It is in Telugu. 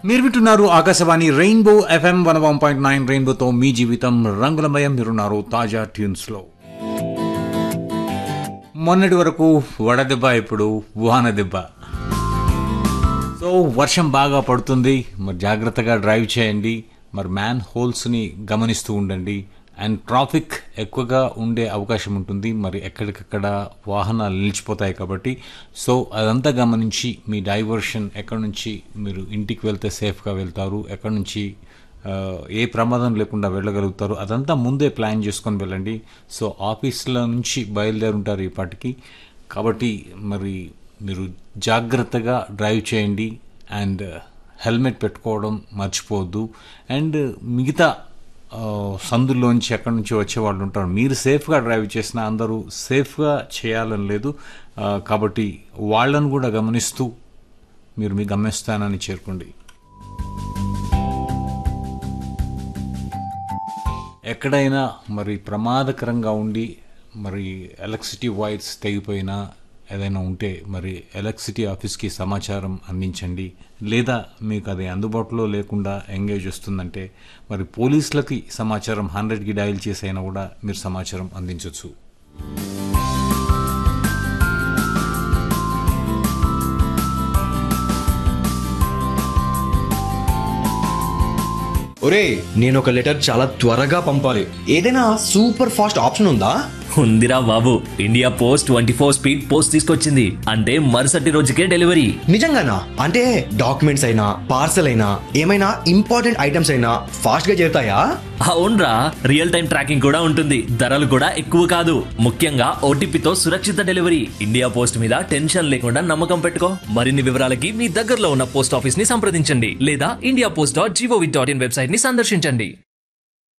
మీరు వింటున్నారు Akashvani rainbow FM one one point nine రెయిన్బోతో మీ జీవితం రంగులమయం మీరున్నారు తాజా ట్యూన్స్ లో మొన్నటి వరకు వడదెబ్బ ఇప్పుడు వాన దెబ్బ సో వర్షం బాగా పడుతుంది మరి జాగ్రత్తగా డ్రైవ్ చేయండి మరి మ్యాన్ హోల్స్ని గమనిస్తూ ఉండండి అండ్ ట్రాఫిక్ ఎక్కువగా ఉండే అవకాశం ఉంటుంది మరి ఎక్కడికక్కడ వాహనాలు నిలిచిపోతాయి కాబట్టి సో అదంతా గమనించి మీ డైవర్షన్ ఎక్కడి నుంచి మీరు ఇంటికి వెళ్తే సేఫ్గా వెళ్తారు ఎక్కడి నుంచి ఆ, ఏ ప్రమాదం లేకుండా వెళ్ళగలుగుతారు అదంతా ముందే ప్లాన్ చేసుకొని వెళ్ళండి సో ఆఫీస్ల నుంచి బయలుదేరి ఉంటారు ఈ పాటికి కాబట్టి మరి మీరు జాగ్రత్తగా డ్రైవ్ చేయండి అండ్ హెల్మెట్ పెట్టుకోవడం మర్చిపోవద్దు అండ్ మిగతా ఆ, సందుల్లోంచి ఎక్కడి నుంచి వచ్చే వాళ్ళు ఉంటారు మీరు సేఫ్గా డ్రైవ్ చేసినా అందరూ సేఫ్గా చేయాలని లేదు ఆ, కాబట్టి వాళ్ళను కూడా గమనిస్తూ మీరు మీ గమ్యస్థానాన్ని చేరుకోండి ఎక్కడైనా మరి ప్రమాదకరంగా ఉండి మరి ఎలక్ట్రిసిటీ వైర్స్ తెగిపోయినా ఏదైనా ఉంటే మరి ఎలక్ట్రిసిటీ ఆఫీస్కి సమాచారం అందించండి లేదా మీకు అది అందుబాటులో లేకుండా ఎంగేజ్ వస్తుందంటే మరి పోలీసులకి సమాచారం హండ్రెడ్కి డయల్ చేసైనా కూడా మీరు సమాచారం అందించవచ్చు ఒరే నేను ఒక లెటర్ చాలా త్వరగా పంపాలి ఏదైనా సూపర్ ఫాస్ట్ ఆప్షన్ ఉందా ఉందిరా బాబు India post twenty four speed post తీసుకొచ్చింది అంటే మరుసటి రోజుకే డెలివరీ నిజంగానా అంటే డాక్యుమెంట్స్ అయినా పార్సల్ అయినా ఏమైనా ఇంపార్టెంట్ ఐటమ్స్ అయినా ఫాస్ట్ గా చేరుతాయా అవునరా రియల్ టైం ట్రాకింగ్ కూడా ఉంటుంది ధరలు కూడా ఎక్కువ కాదు ముఖ్యంగా ఓటీపీతో సురక్షిత డెలివరీ ఇండియా పోస్ట్ మీద టెన్షన్ లేకుండా నమ్మకం పెట్టుకో మరిన్ని వివరాలకి మీ దగ్గరలో ఉన్న పోస్ట్ ఆఫీస్ ని సంప్రదించండి లేదా India post dot gov dot in website ని సందర్శించండి